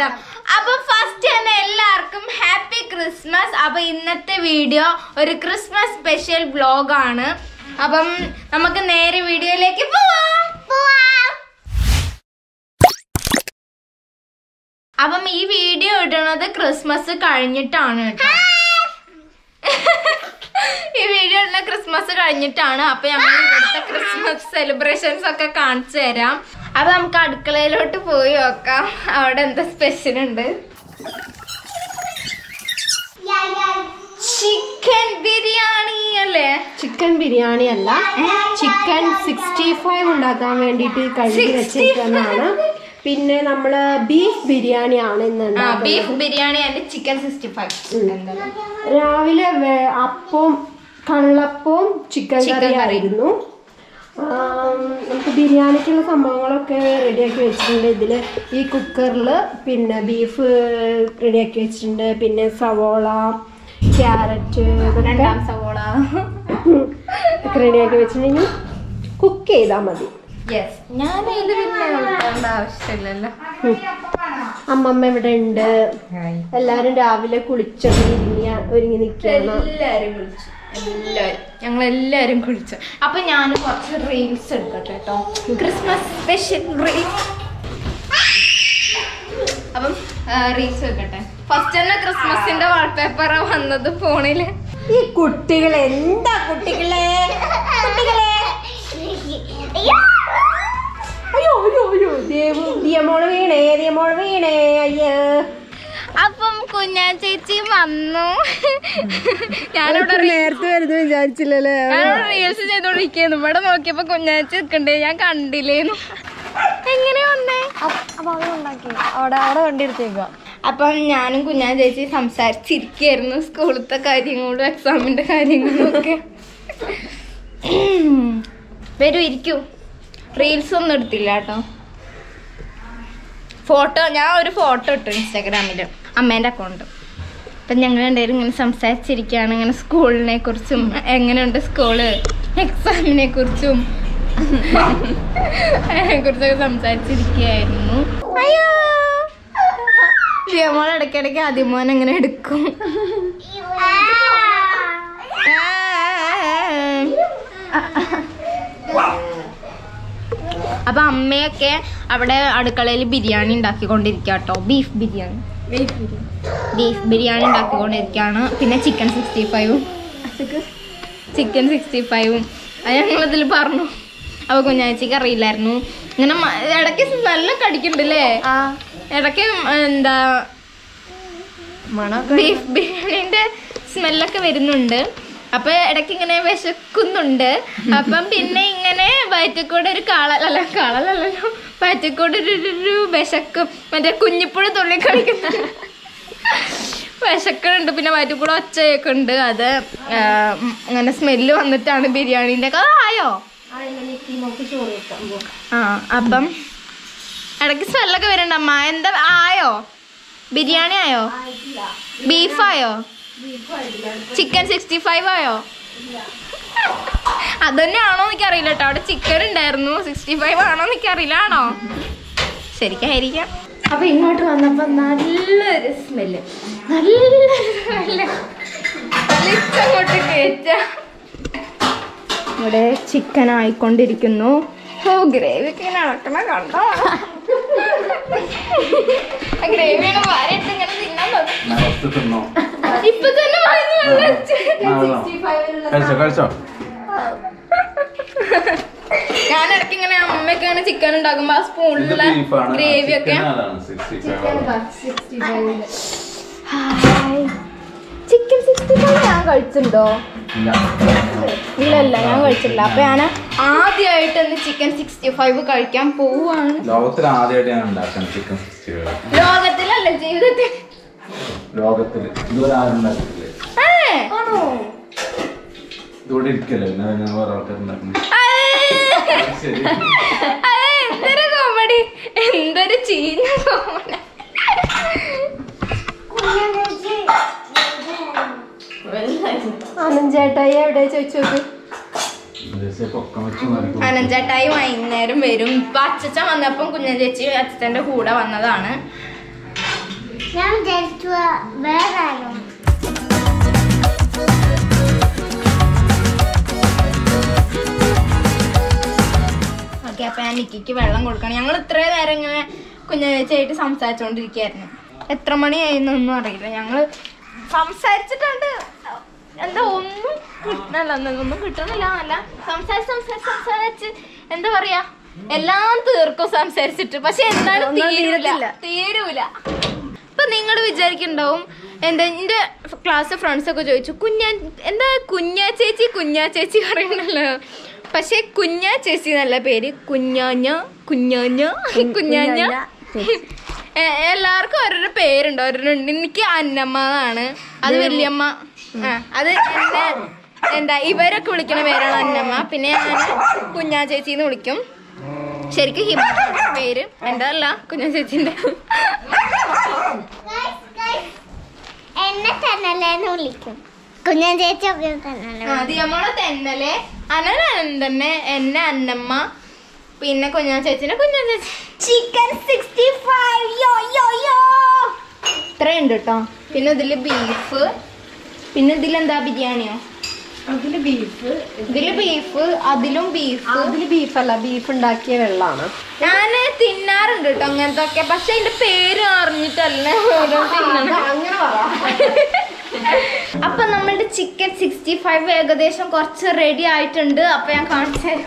തരാം അപ്പൊ ഫസ്റ്റ് തന്നെ എല്ലാവർക്കും ഹാപ്പി ക്രിസ്മസ് അപ്പൊ ഇന്നത്തെ വീഡിയോ ഒരു ക്രിസ്മസ് സ്പെഷ്യൽ വ്ലോഗ് ആണ് അപ്പം നമുക്ക് നേരെ വീഡിയോയിലേക്ക് പോവാം അപ്പം ഈ വീഡിയോ ഇടുന്നത് ക്രിസ്മസ് കഴിഞ്ഞിട്ടാണ് കേട്ടോ ഈ വീഡിയോ ഇടുന്ന ക്രിസ്മസ് കഴിഞ്ഞിട്ടാണ് അപ്പൊ ഞങ്ങൾ ഇവിടുത്തെ ക്രിസ്മസ് സെലിബ്രേഷൻസ് ഒക്കെ കാണിച്ചു തരാം അപ്പൊ നമുക്ക് അടുക്കളയിലോട്ട് പോയി നോക്കാം അവിടെ എന്താ സ്പെഷ്യൽ ഉണ്ട് ചിക്കൻ ബിരിയാണി അല്ലേ ചിക്കൻ ബിരിയാണി അല്ല ചിക്കൻ സിക്സ്റ്റി ഫൈവ് ഉണ്ടാക്കാൻ വേണ്ടിയിട്ട് കഴുകി 65. വെച്ചിരിക്കുന്നതാണ് പിന്നെ നമ്മള് ബീഫ് ബിരിയാണി ആണ് ഇന്ന് ആ ഉണ്ടാക്കുന്നത് beef biryani and chicken sixty five രാവിലെ വേ- അപ്പവും കള്ളപ്പവും ചിക്കൻ ചിക്കൻ കറി കറി. ആയിരുന്നു ആം, നമുക്ക് ബിരിയാണിക്കുള്ള സംഭവങ്ങളൊക്കെ റെഡിയാക്കി വെച്ചിട്ടുണ്ട് ഇതില് ഈ കുക്കറിൽ പിന്നെ ബീഫ് റെഡിയാക്കി വെച്ചിട്ടുണ്ട് പിന്നെ സവോള ക്യാരറ്റ് രണ്ടാം സവോള ഒക്കെ റെഡിയാക്കി വെച്ചിട്ടുണ്ടെങ്കിൽ കുക്ക് ചെയ്താൽ മതി യെസ് ഞാൻ ഇത് പിന്നെ നോക്കേണ്ട ആവശ്യമില്ലല്ലോ ഉം. അമ്മമ്മ ഇവിടെ ഉണ്ട് എല്ലാരും രാവിലെ കുളിച്ചൊക്കെ ഒരുങ്ങി ഒരുങ്ങി നിൽക്കുകയാണ് എല്ലാരും വിളിച്ചു എല്ലാരും ഞങ്ങൾ എല്ലാരും കുളിച്ചു അപ്പൊ ഞാൻ കുറച്ച് റീൽസ് എടുക്കട്ടെ കേട്ടോ ക്രിസ്മസ് സ്പെഷ്യൽ റീൽസ് അപ്പം റീൽസ് വെക്കട്ടെ ഫസ്റ്റ് തന്നെ ക്രിസ്മസിന്റെ വാൾപേപ്പർ വന്നത് ഫോണില് ഈ കുട്ടികൾ എന്താ കുട്ടികളെ കുട്ടികളെ അയ്യോ അയ്യോ അയ്യോ ദേവു ദിയമോള് വീണേ ദിയമോള് വീണേ അയ്യോ അപ്പം കുഞ്ഞാ ചേച്ചി വന്നു ഞാനിവിടെ നേരത്തെ വരുന്നു വിചാരിച്ചില്ലല്ലേ ഞാനിവിടെ റീൽസ് ചെയ്തോണ്ടിരിക്കുന്നു ഇവിടെ നോക്കിയപ്പോ കുഞ്ഞാച്ചി നിൽക്കണ്ടേ ഞാൻ കണ്ടില്ലേന്നു എങ്ങനെ വന്നേ അവിടെ അവിടെ കണ്ടിരുത്തേക്കുക അപ്പം ഞാനും കുഞ്ഞാ ചേച്ചി സംസാരിച്ചിരിക്കായിരുന്നു സ്കൂളത്തെ കാര്യങ്ങളും എക്സാമിന്റെ കാര്യങ്ങളും ഒക്കെ വരൂ ഇരിക്കൂ റീൽസ് ഒന്നും എടുത്തില്ല കേട്ടോ ഫോട്ടോ ഞാൻ ഒരു ഫോട്ടോ ഇട്ടു ഇൻസ്റ്റാഗ്രാമിൽ അമ്മേൻ്റെ അക്കൗണ്ട് അപ്പം ഞങ്ങൾ രണ്ടുപേരും ഇങ്ങനെ സംസാരിച്ചിരിക്കുകയാണ് ഇങ്ങനെ സ്കൂളിനെ കുറിച്ചും എങ്ങനെയുണ്ട് സ്കൂള് എക്സാമിനെ കുറിച്ചും അതിനെ കുറിച്ചൊക്കെ സംസാരിച്ചിരിക്കുകയായിരുന്നു അയ്യോ ജയമോൾ ഇടയ്ക്കിടയ്ക്ക് ആദ്യമോൻ അങ്ങനെ എടുക്കും അപ്പൊ അമ്മയൊക്കെ അവിടെ അടുക്കളയിൽ ബിരിയാണി ഉണ്ടാക്കിക്കൊണ്ടിരിക്കുക കേട്ടോ ബീഫ് ബിരിയാണി ബീഫ് ബിരിയാണി ഉണ്ടാക്കിക്കൊണ്ടിരിക്കുകയാണ് പിന്നെ ചിക്കൻ സിക്സ്റ്റി ഫൈവും ചിക്കൻ സിക്സ്റ്റി ഫൈവും അത് ഞങ്ങളിതിൽ പറഞ്ഞു അപ്പൊ കുഞ്ഞാഴ്ചക്ക് അറിയില്ലായിരുന്നു ഇങ്ങനെ മ- ഇടയ്ക്ക് നല്ല കടിക്കുന്നുണ്ടല്ലേ ഇടയ്ക്ക് എന്താ ബീഫ് ബിരിയാണിന്റെ സ്മെല്ലൊക്കെ വരുന്നുണ്ട് അപ്പൊ ഇടയ്ക്ക് ഇങ്ങനെ വിശക്കുന്നുണ്ട് അപ്പം പിന്നെ ഇങ്ങനെ വയറ്റക്കൂടെ ഒരു കാള അല്ല കാളലല്ലോ വയറ്റക്കൂടെ ഒരു ഒരു- ഒരു വിശക്കും മറ്റേ കുഞ്ഞിപ്പുഴ തുള്ളി കളിക്കുന്നു വിശക്കുന്നുണ്ട് പിന്നെ വയറ്റക്കൂടെ ഒച്ചയൊക്കെ ഉണ്ട് അത് ആ, ഉം, അങ്ങനെ സ്മെല്ല് വന്നിട്ടാണ് ബിരിയാണീൻ്റെ ഒക്കെ ആയോ ആ അപ്പം ഇടയ്ക്ക് സ്മെല്ലൊക്കെ വരുന്നുണ്ട് അമ്മ എന്താ ആയോ ബിരിയാണി ആയോ ബീഫായോ ചിക്കൻ സിക്സ്റ്റി ഫൈവ് ആയോ അത് തന്നെയാണോ എനിക്കറിയില്ല കേട്ടോ അവിടെ ചിക്കൻ ഉണ്ടായിരുന്നു സിക്സ്റ്റി ഫൈവ് ആണോ എനിക്കറിയില്ല ആണോ ശരിക്കായിരിക്കാം അപ്പൊ ഇങ്ങോട്ട് വന്നപ്പോ നല്ലൊരു സ്മെല്ല് നല്ലൊരു സ്മെല്ല് വലിച്ചങ്ങോട്ട് കയറ്റ ഇവിടെ ചിക്കൻ ആയിക്കൊണ്ടിരിക്കുന്നു ഓ ഗ്രേവി ഒക്കെ ഇങ്ങനെ നടക്കണ കണ്ടോ ഗ്രേവിയാണ് വാരിട്ട് ഇങ്ങനെ തിന്നാൻ തോന്നും ഞാൻ ഫസ്റ്റ് തിന്നോ ഇപ്പൊ തന്നെ വാങ്ങി വെച്ചു. ആ, വെള്ളം. കഴിച്ചോ കഴിച്ചോ ഞാൻ ഇടയ്ക്ക് ഇങ്ങനെ അമ്മയൊക്കെ ഇങ്ങനെ ചിക്കൻ ഉണ്ടാക്കുമ്പോ ആ ഇത് സ്പൂണിലുള്ള ബീഫാണ് ഗ്രേവി ഒക്കെ sixty five chicken sixty five ഞാൻ കഴിച്ചിട്ടുണ്ടോ ഇല്ല ഇല്ല ഞാൻ കഴിച്ചിട്ടില്ല അപ്പൊ ഞാൻ ആദ്യമായിട്ട് ഒന്ന് ചിക്കൻ സിക്സ്റ്റി ഫൈവ് കഴിക്കാൻ പോവാണ് ലോകത്തിൽ ആദ്യമായിട്ട് ഞാൻ ഉണ്ടാക്കാൻ ചിക്കൻ സിക്സ്റ്റി ഫൈവ് ലോകത്തിലല്ല ജീവിതത്തിൽ ലോകത്തിൽ ഇതുവരെ ആരും ഉണ്ടാക്കിയിട്ടില്ലേ ഏ. ഇതുകൂടെ ഇരിക്കല്ലേ പിന്നെ ഞാൻ വേറെ ആൾക്കാർ ഉണ്ടാക്കുന്നത് ഏ. ശരി അതെ, എന്തൊരു കോമഡി എന്തൊരു ചീഞ്ഞ കോമഡി ആനന്ദേട്ടായി എവിടെ ചോദിച്ചു നോക്ക് ദേശീയ പൊക്കം വെച്ച് നടക്കും അനഞ്ചേട്ടായി വൈകുന്നേരം വരും ഇപ്പൊ അച്ചച്ചൻ വന്നപ്പം കുഞ്ഞൻ ചേച്ചി അച്ചച്ചന്റെ കൂടെ വന്നതാണ് ഞാൻ വിചാരിച്ചു വേറെ ആരോ ഓക്കെ അപ്പൊ ഞാൻ നിക്കിക്ക് വെള്ളം കൊടുക്കണം ഞങ്ങൾ ഇത്രയും നേരം ഇങ്ങനെ കുഞ്ഞാച്ചായിട്ട് സംസാരിച്ചോണ്ടിരിക്കായിരുന്നു എത്ര മണിയായിരുന്നൊന്നും അറിയില്ല ഞങ്ങള് സംസാരിച്ചിട്ടുണ്ട് എന്താ ഒന്നും കിട്ടണല്ല ഒന്നും കിട്ടണില്ല അല്ല സംസാരിച്ച് സംസാരിച്ച് സംസാരിച്ച് എന്താ പറയാ എല്ലാം തീർക്കും സംസാരിച്ചിട്ട് പക്ഷെ എന്താണ് തീരൂല തീരൂല ഇപ്പൊ നിങ്ങൾ വിചാരിക്കുന്നുണ്ടാവും എന്താ എന്റെ ക്ലാസ് ഫ്രണ്ട്സ് ഒക്കെ ചോദിച്ചു കുഞ്ഞാ എന്താ കുഞ്ഞാ ചേച്ചി കുഞ്ഞാ ചേച്ചി പറയണല്ലോ പക്ഷെ കുഞ്ഞാ ചേച്ചി എന്നല്ല പേര് കുഞ്ഞാഞ്ഞ കുഞ്ഞാഞ്ഞ കുഞ്ഞാഞ്ഞ എ- എല്ലാവർക്കും ഓരോരോ പേരുണ്ട് ഓരോരോ ഉണ്ട് എനിക്ക് അന്നമ്മ എന്നാണ് അത് വല്യമ്മ ആ അത് എന്നെ എന്താ ഇവരൊക്കെ വിളിക്കണ പേരാണ് അന്നമ്മ പിന്നെ ഞാൻ കുഞ്ഞാ ചേച്ചി എന്ന് വിളിക്കും ശരിക്കും ഹിമ പേര് എൻ്റെ അല്ല കുഞ്ഞാ ചേച്ചിന്റെ Guys, guys, എന്നെ തന്നല്ലേന്ന് വിളിക്കും കുഞ്ഞൻ ചേച്ചി ഒക്കെ തന്നല്ലേ ദിയമ്മളെ തെന്നലെ അനനൻ തന്നെ എന്നെ അന്നമ്മ പിന്നെ കുഞ്ഞാ ചേച്ചിനെ കുഞ്ഞാ ചേച്ചി ചിക്കൻ സിക്സ്റ്റി ഫൈവ് യോ യോ യോ ഇത്രയുണ്ട് കേട്ടോ പിന്നെ ഇതില് ബീഫ് പിന്നെ ഇതിലെന്താ ബിരിയാണിയോ അതില് ബീഫ് ഇതില് ബീഫ് അതിലും ബീഫ് അതില് ബീഫല്ല ബീഫ് ഉണ്ടാക്കിയ വെള്ളമാണ് ഞാന് തിന്നാറുണ്ട് കേട്ടോ അങ്ങനത്തെ ഒക്കെ പക്ഷെ അതിന്റെ പേര് അറിഞ്ഞിട്ടല്ല ഓരോ തിന്നണം അങ്ങനെ പറ അപ്പൊ നമ്മളുടെ ചിക്കൻ സിക്സ്റ്റി ഫൈവ് ഏകദേശം കുറച്ച് റെഡി ആയിട്ടുണ്ട് അപ്പൊ ഞാൻ കാണിച്ചു തരാം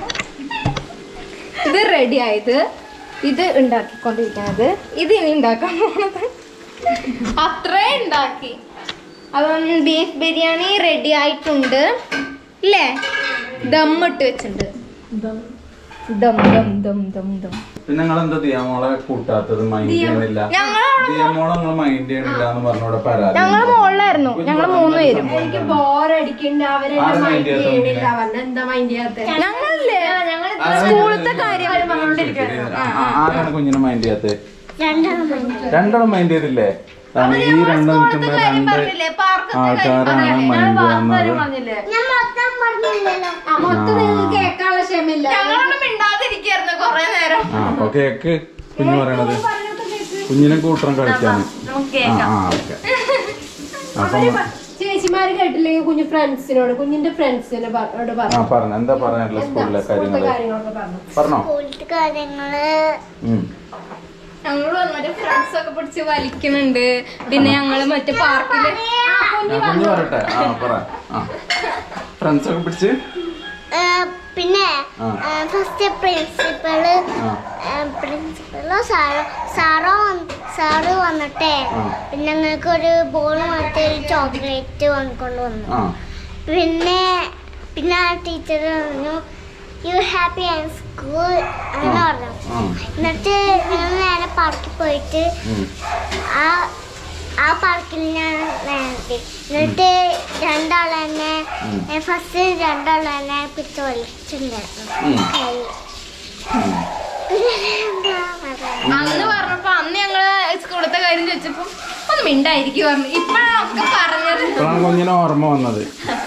ഇത് റെഡി ആയത് ഇത് ഉണ്ടാക്കിക്കൊണ്ടിരിക്കുന്നത് ഇത് ഇനി ഉണ്ടാക്കാൻ പോണത് അത്രേ ഉണ്ടാക്കി അപ്പം ബീഫ് ബിരിയാണി റെഡി ആയിട്ടുണ്ട് ഇല്ലേ ദം ഇട്ട് വെച്ചിട്ടുണ്ട് ദം ദം ദം ദം ദം പിന്നെ നിങ്ങൾ എന്താ ദിയാമോളെ കൂട്ടാത്തത് മൈൻഡ് ചെയ്യണില്ല ഞങ്ങളവിടെ ദിയാമോളെ നിങ്ങൾ മൈൻഡ് ചെയ്യണില്ല എന്ന് പറഞ്ഞോടെ പരാതി ഞങ്ങള് മുകളിലായിരുന്നു ഞങ്ങള് മൂന്ന് പേരും എനിക്ക് ബോറടിക്കണ്ട അവരെ ആരും mind മൈൻഡ് ചെയ്യാത്ത ചെയ്യണില്ല പറഞ്ഞ എന്താ മൈൻഡ് ചെയ്യാത്ത ഞങ്ങളില്ലേ ഞങ്ങൾ ആ, സ്കൂളത്തെ ആ, കാര്യങ്ങൾ ആ, പറഞ്ഞോണ്ടിരിക്കുകയാണ് ആ, ആ, ആരാണ് കുഞ്ഞിനെ മൈൻഡ് ചെയ്യാത്തത് രണ്ടെണ്ണം മതി. രണ്ടെണ്ണം മൈൻഡ് ചെയ്തില്ലേ കാരണം ഈ രണ്ട് നിൽക്കുന്ന രണ്ട് പറഞ്ഞില്ലേ പാർക്കത്തെ ആൾക്കാരാണ് മൈൻഡ് ചെയ്യാന്നത് ഞാൻ മൊത്തം പറഞ്ഞില്ലല്ലോ മൊത്തം നിങ്ങൾക്ക് കേൾക്കാനുള്ള ക്ഷമയില്ല ഞങ്ങളൊന്നും മിണ്ടാതിരിക്കായിരുന്നു കൊറേ നേരം ആ അപ്പൊ കേക്ക് കുഞ്ഞു പറയണത് കുഞ്ഞിനെ കൂട്ടണം കളിക്കാൻ നമുക്ക് ആ ആ ഓക്കെ അപ്പം ചേച്ചിമാര് കേട്ടില്ലെങ്കിൽ കുഞ്ഞു ഫ്രണ്ട്സിനോട് കുഞ്ഞിന്റെ ഫ്രണ്ട്സിനോട് ആ പറഞ്ഞു പറഞ്ഞ എന്താ പറയാനുള്ള സ്കൂളിലെ കാര്യങ്ങള് കാര്യങ്ങളൊക്കെ പറഞ്ഞു പറഞ്ഞോ സ്കൂളിലത്തെ കാര്യങ്ങള് ഉം. ഞങ്ങൾ മറ്റേ ഫ്രണ്ട്സ് ഒക്കെ പിടിച്ച് വലിക്കുന്നുണ്ട് പിന്നെ ഞങ്ങള് മറ്റേ പാർക്കില് ആ കുഞ്ഞു പറയട്ടെ ആ പറ ആ ഫ്രണ്ട്സ് ഒക്കെ പിടിച്ച് ഏ, പിന്നെ ആ. ഫസ്റ്റ് പ്രിൻസിപ്പള് ആ പ്രിൻസിപ്പളോ സാറോ സാറോ വന്ന്- സാറ് വന്നിട്ടേ ആ. പിന്നെ ഞങ്ങൾക്ക് ഒരു ബോൾ മറ്റേ ഒരു ചോക്ലേറ്റ് വാങ്ങിക്കൊണ്ട് വന്നു ആ പിന്നെ പിന്നെ ആ ടീച്ചർ പറഞ്ഞു യു ഹാപ്പി ആൻഡ് സ്കൂൾ അങ്ങനെ പറഞ്ഞു ആ എന്നിട്ട് ഞങ്ങൾ നേരെ പാർക്കിൽ പോയിട്ട് ഉം. ആ ആ പാർക്കിൽ ഞാൻ നേരത്തെ എന്നിട്ട് രണ്ടാളെന്നെ ഉം. ഫസ്റ്റ് രണ്ടാളെന്നെ പിടിച്ച് വലിച്ചിട്ടുണ്ടായിരുന്നു ഉം. കൈ. ഉം. പിന്നെ എന്താ പറയുക? അന്ന് പറഞ്ഞപ്പോ അന്ന് ഞങ്ങള് സ്കൂളത്തെ കാര്യം ചോദിച്ചപ്പോ ഒന്ന് മിണ്ടായിരിക്കും പറഞ്ഞു ഇപ്പഴാണ് ഒക്കെ പറഞ്ഞത് ഇപ്പോഴാണ് കുഞ്ഞിനെ ഓർമ്മ വന്നത്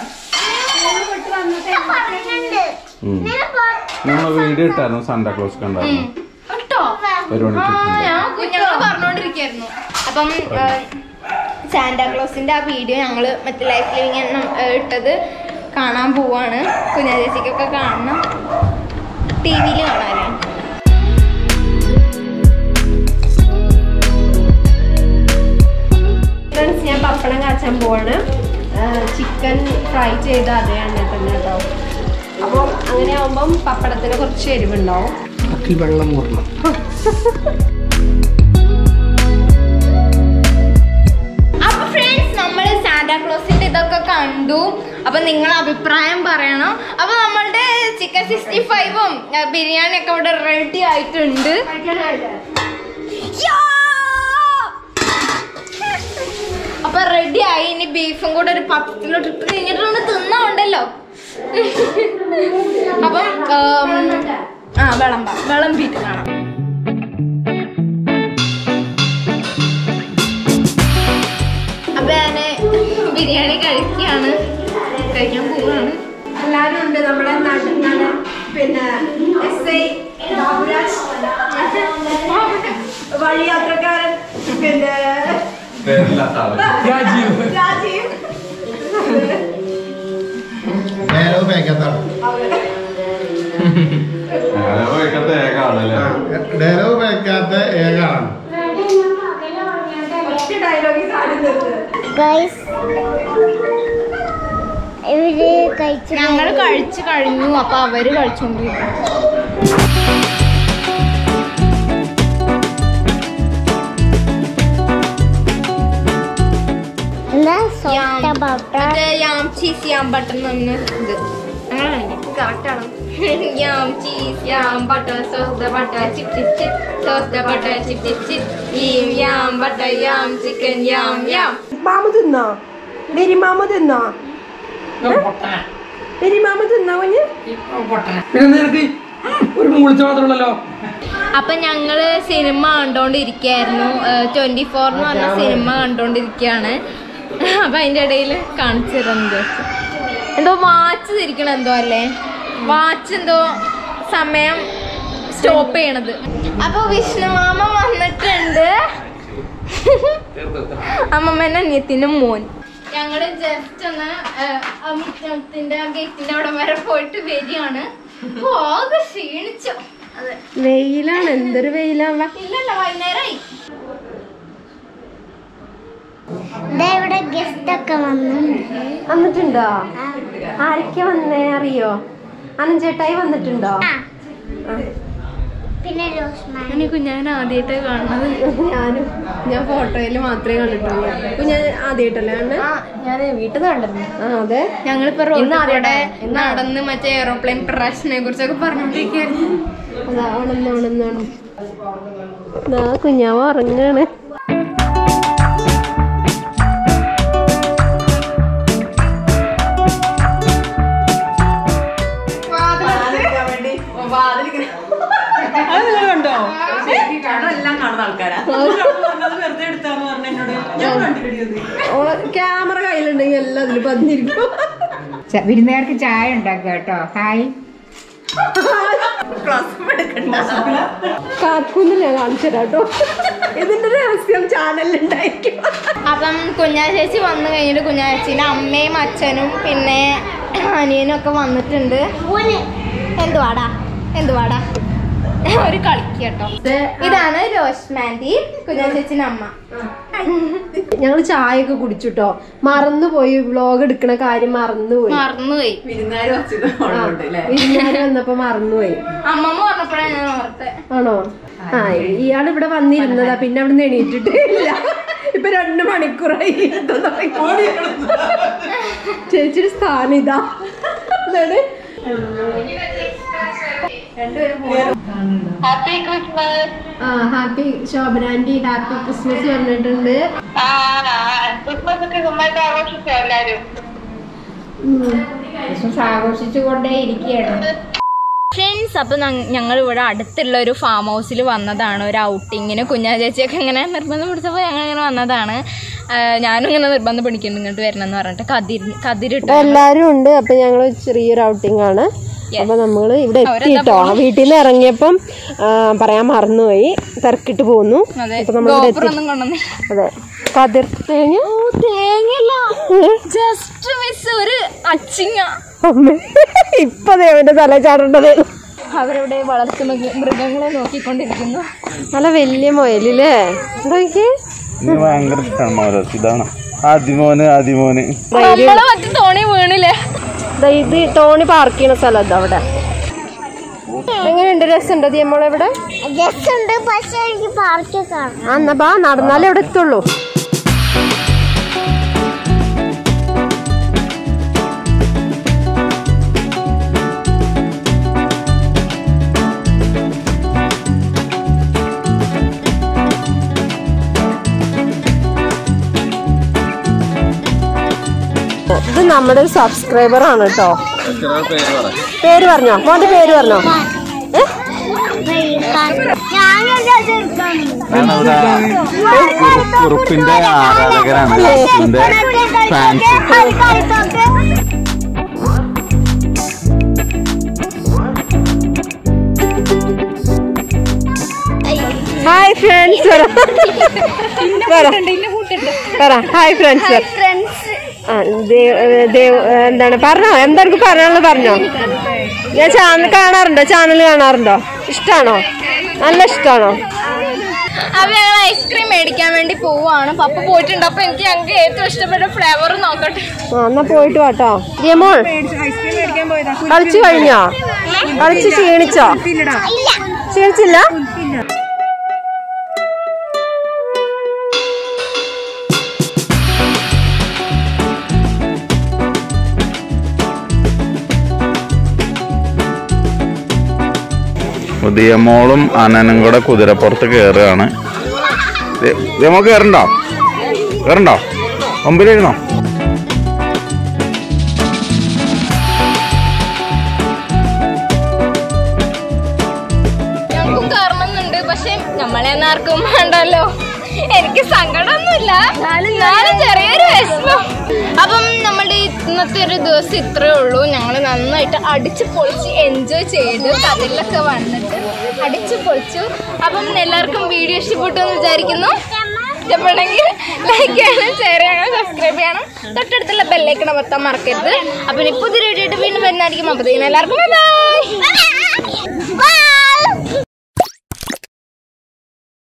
ഒക്കെ പറയുന്നുണ്ട് ഉം. ഞാൻ പോ- ഞങ്ങൾ വീഡിയോ ഇട്ടായിരുന്നു സാന്റാ ക്ലോസ് കണ്ടായിരുന്നു കേട്ടോ ഒരു ആ മണിക്ക് ഞാൻ കുഞ്ഞുങ്ങൾ പറഞ്ഞോണ്ടിരിക്കായിരുന്നു അപ്പം സാന്റാക്ലോസിന്റെ ആ വീഡിയോ ഞങ്ങള് മറ്റേ ലൈഫ് ലിവിങ് എണ്ണം ഇട്ടത് കാണാൻ പോവാണ് കുഞ്ഞാ ചേച്ചിക്കൊക്കെ കാണണം ടി വിയിൽ കാണാനേ ഫ്രണ്ട്സ് ഞാൻ പപ്പടം കാച്ചാൻ പോവാണ് ചിക്കൻ ഫ്രൈ ചെയ്ത അതേ എണ്ണ തന്നെ കേട്ടോ അപ്പോൾ അങ്ങനെ ആവുമ്പം പപ്പടത്തിന് കുറച്ച് എരിവുണ്ടാവും വെള്ളം മുറണം അപ്പൊ ഫ്രണ്ട്സ് നമ്മൾ സാന്റാക്ലോസിന്റെ ഇതൊക്കെ കണ്ടു അപ്പൊ നിങ്ങൾ അഭിപ്രായം പറയണം അപ്പൊ നമ്മളുടെ ചിക്കൻ സിക്സ്റ്റി ഫൈവും ബിരിയാണി ഒക്കെ ഇവിടെ റെഡി ആയിട്ടുണ്ട് യാ! അപ്പൊ റെഡി ആയി ഇനി ബീഫും കൂടെ ഒരു പത്തിലോട്ട് ഇട്ട് കഴിഞ്ഞിട്ടുണ്ട് തിന്നുണ്ടല്ലോ അപ്പം ഉം, ആ വിളമ്പാം വിളമ്പിട്ട് കാണാം അപ്പൊ ഞാന് ബിരിയാണി കഴിക്കുകയാണ് കഴിക്കാൻ പോവാണ് എല്ലാവരും ഉണ്ട് നമ്മുടെ നാട്ടിൽ പിന്നെ എസ് ഐ ബാബുരാജ് വഴിയാത്രക്കാരൻ പിന്നെ പേരില്ലാത്ത ആള് ഡയലോഗ് പേക്കാത്താണ് അങ്ങനെ പോയിക്കത്തെ ഏക ആളല്ലേ ഡയലോഗ് പേക്കാത്ത ഏക ആളാണ് ഒറ്റ ഡയലോഗിൽ സാധനം തീർത്ത് ഗൈസ് ഇവര് കഴിച്ചു ഞങ്ങൾ കഴിച്ചു കഴിഞ്ഞു അപ്പൊ അവര് കഴിച്ചോണ്ടിരിക്കും എന്താ സോഫ്റ്റ് ബട്ടർ മറ്റേ യാം ചീസ് യാം ബട്ടർ എന്ന് ഇത് അങ്ങനെ കറക്റ്റ് ആണ് yum cheese yum butter sauce the butter chip chip chip sauce the butter chip chip chip yum butter yum chicken yum yum മാമ തിന്നോ ഡെരി മാമ തിന്നോ ഡെരി മാമ തിന്നോ കുഞ്ഞ് പിന്നെ നിനക്ക് ഒരു മൂളിച്ച മാത്രമല്ലല്ലോ അപ്പൊ ഞങ്ങള് സിനിമ കണ്ടോണ്ടിരിക്കായിരുന്നു ട്വന്റി ഫോർ എന്ന് പറഞ്ഞ സിനിമ കണ്ടോണ്ടിരിക്കുകയാണ് അപ്പൊ അതിന്റെ ഇടയിൽ കാണിച്ചു തരുന്നത് എന്തോ വാച്ച് തിരിക്കണം എന്തോ അല്ലേ വാച്ച് എന്തോ സമയം സ്റ്റോപ്പ് ചെയ്യണത് അപ്പൊ വിഷ്ണുമാമ വന്നിട്ടുണ്ട് അമ്മമ്മേന്റെ അനിയത്തിന്റെ മോൻ ഞങ്ങള് ജസ്റ്റ് ഒന്ന് അമിത്തിന്റെ ഗേറ്റിന്റെ അവിടെ വരെ പോയിട്ട് വരികയാണ് ഓ, ആകെ ക്ഷീണിച്ചു അതെ വെയിലാണ് എന്തൊരു വെയിലാണ് ഇല്ലല്ല വൈകുന്നേരമായി ഇവിടെ ഗസ്റ്റ് ഒക്കെ വന്നിട്ടുണ്ട് വന്നിട്ടുണ്ടോ ആ. ആരൊക്കെ വന്നേ അറിയോ അനഞ്ചേട്ടായി വന്നിട്ടുണ്ടോ ആ. പിന്നെ റോസ്മാൻ ഞാൻ കുഞ്ഞാൻ ആദ്യമായിട്ട് കാണുന്നത് ഞാനും ഞാൻ ഫോട്ടോയിൽ മാത്രമേ കണ്ടിട്ടുള്ളൂ അപ്പൊ ഞാൻ ആദ്യമായിട്ടല്ലേ കാണുന്നത് ആ ഞാൻ വീട്ടിൽ നിന്ന് കണ്ടിരുന്നു ആ അതെ ഞങ്ങളിപ്പോ റോഡിലൂടെ നടന്ന് മറ്റേ എയറോപ്ലെയിൻ ക്രാഷിനെ കുറിച്ചൊക്കെ പറഞ്ഞോണ്ടിരിക്കായിരുന്നു അതാ ഉണന്ന് ഉണന്ന് ഉണന്ന്. ദാ കുഞ്ഞാവ് ഉറങ്ങാണ് ഓള് ക്യാമറ കയ്യിലുണ്ടെങ്കിൽ എല്ലാം അതിൽ പതിഞ്ഞിരിക്കും വിരുന്നുകാർക്ക് ചായ ഉണ്ടാക്കുക കേട്ടോ ഹായ് കാക്കൂന്ന് ഞാൻ കാണിച്ചു തരാം കേട്ടോ ഇതിന്റെ രഹസ്യം ചാനലിലുണ്ടായിരിക്കും അപ്പം കുഞ്ഞാ ചേച്ചി വന്നു കഴിഞ്ഞിട്ട് കുഞ്ഞാ ചേച്ചീൻ്റെ അമ്മയും അച്ഛനും പിന്നെ അനിയനും ഒക്കെ വന്നിട്ടുണ്ട് എന്തുവാടാ എന്തുവാടാ ഒരു കളിക്ക് കേട്ടോ ഇതാണ് രോഷ്മാൻറ്റി കുഞ്ഞാ ചേച്ചിന്റെ അമ്മ ഞങ്ങൾ ചായ ഒക്കെ കുടിച്ചുട്ടോ മറന്നുപോയി വ്ലോഗ് എടുക്കണ കാര്യം മറന്നുപോയി മറന്നുപോയി ആ, വിരുന്നുകാര് വന്നപ്പോ മറന്നുപോയി അമ്മമ്മ പറഞ്ഞപ്പോഴാണ് ഞാൻ ഓർത്തെ ആണോ ആ ഇയാൾ ഇവിടെ വന്നിരുന്നതാ പിന്നെ അവിടെ നിന്ന് എണീറ്റിട്ടേ ഇല്ല ഇപ്പൊ രണ്ട് മണിക്കൂറായി ഇരുത്തം തുടങ്ങി. ചേച്ചിയുടെ സ്ഥാനം ഇതാ എന്താണ് ആ ഹാപ്പി ശോഭനാന്റി ഹാപ്പി ക്രിസ്മസ് പറഞ്ഞിട്ടുണ്ട് ഉം. ക്രിസ്മസ് ആഘോഷിച്ചുകൊണ്ടേ ഇരിക്കുകയാണ് ഫ്രണ്ട്സ് അപ്പൊ ഞങ്ങൾ ഇവിടെ അടുത്തുള്ള ഒരു ഫാം ഹൗസിൽ വന്നതാണ് ഒരു ഔട്ടിങ്ങിന് കുഞ്ഞാ ചേച്ചിയൊക്കെ ഇങ്ങനെ നിർബന്ധം പിടിച്ചപ്പോൾ ഞങ്ങൾ ഇങ്ങനെ വന്നതാണ് ആ, ഞാനും ഇങ്ങനെ നിർബന്ധം പിടിക്കുന്നുണ്ട് ഇങ്ങോട്ട് വരണം എന്ന് പറഞ്ഞിട്ട് കതിര് കതിരിട്ട് അപ്പൊ എല്ലാരും ഉണ്ട് അപ്പൊ ഞങ്ങള് ചെറിയൊരു ഔട്ടിംഗ് ആണ് അപ്പൊ നമ്മള് ഇവിടെ എത്തിട്ടോ വീട്ടിൽ നിന്ന് ഇറങ്ങിയപ്പം ആ, പറയാൻ മറന്നുപോയി തിരക്കിട്ട് പോന്നു അതെ അപ്പൊ നമ്മൾ ഇവിടെ എത്തി ഗോപുരമൊന്നും കൊണ്ടുവന്നേ അതെ കതിർ തേങ്ങ തേങ്ങയില്ല ജസ്റ്റ് മിസ് ഒരു അച്ചിങ്ങ അമ്മേ ഇപ്പൊ ദേവന്റെ തല ചാടേണ്ടത് അവരവിടെ വളർത്തു മൃഗ- മൃഗങ്ങളെ നോക്കിക്കൊണ്ടിരിക്കുന്നു നല്ല വലിയ മുയലില്ലേ നോക്കിയേ എനിക്ക് ഭയങ്കര ഇഷ്ടമാണ് മോരസ് ഇതാണ് ആദിമോന് ആദിമോന് നമ്മളെ മറ്റു തോണി വീണില്ലേ ദാ ഇത് ടോണി പാർക്ക് ചെയ്യുന്ന സ്ഥലം ഇതാ അവിടെ എങ്ങനെയുണ്ട് രസമുണ്ടോ നമ്മളെ ഇവിടെ ഗസ്റ്റ് ഉണ്ട് പക്ഷെ എനിക്ക് പാർക്ക് കാണാം ആ എന്നാ ബാ നടന്നാലേ ഇവിടെ എത്തുള്ളൂ ഇത് നമ്മുടെ ഒരു സബ്സ്ക്രൈബർ ആണ് കേട്ടോ പേര് പറ പേര് പറഞ്ഞോ മോന്റെ പേര് പറഞ്ഞോ ഏ? ഞാനവിടെ കുറുപ്പിന്റെ ആരാധകരാണ് കുറുപ്പിന്റെ ഫാൻസ് ഹായ് ഫ്രണ്ട്സ് പറ പറ ഹായ് ഫ്രണ്ട്സ് ആ ദേവ് ദേവ് എന്താണ് പറഞ്ഞോ എന്തായിരിക്കും പറയാനുള്ളത് പറഞ്ഞോ ഞാൻ ചാനൽ കാണാറുണ്ടോ ചാനൽ കാണാറുണ്ടോ ഇഷ്ടാണോ നല്ല ഇഷ്ടാണോ അപ്പൊ ഞങ്ങൾ ഐസ്ക്രീം മേടിക്കാൻ വേണ്ടി പോവാണ് പപ്പ പോയിട്ടുണ്ട് അപ്പൊ എനിക്ക് ഞങ്ങൾക്ക് ഏറ്റവും ഇഷ്ടപ്പെട്ട ഫ്ലേവർ നോക്കട്ടെ ആ എന്നാ പോയിട്ട് വാട്ടോ ദിയമോൾ കളിച്ചു കഴിഞ്ഞോ കളിച്ച് ക്ഷീണിച്ചോ ക്ഷീണിച്ചില്ല പുതിയ മോളും അനനും കൂടെ കുതിരപ്പുറത്ത് കയറുകയാണ് നമ്മൾ കയറണ്ടോ കയറണ്ടോ മുമ്പിലിരുന്നോ ഞങ്ങൾക്കും കയറണമെന്നുണ്ട് പക്ഷെ നമ്മളെ ആർക്കും വേണ്ടല്ലോ എനിക്ക് സങ്കടമൊന്നുമില്ല എന്നാലും ചെറിയൊരു വിഷമം അപ്പം നമ്മുടെ ഇന്നത്തെ ഒരു ദിവസം ഇത്രയേ ഉള്ളൂ ഞങ്ങൾ നന്നായിട്ട് അടിച്ചു പൊളിച്ച് എൻജോയ് ചെയ്ത് കടലിലൊക്കെ വന്നിട്ട് അടിച്ചു പൊളിച്ചു അപ്പം എല്ലാവർക്കും വീഡിയോ ഇഷ്ടപ്പെട്ടു എന്ന് വിചാരിക്കുന്നു ഇഷ്ടപ്പെട്ടെങ്കിൽ ലൈക്ക് ചെയ്യണം ഷെയർ ചെയ്യണം സബ്സ്ക്രൈബ് ചെയ്യണം തൊട്ടടുത്തുള്ള ബെല്ലൈക്കണം എത്താൻ മറക്കരുത് അപ്പം ഇനി പുതിയ വീഡിയോ ആയിട്ട് വീണ്ടും വരുന്നതായിരിക്കും അപ്പത്തേക്കും എല്ലാവർക്കും ബൈ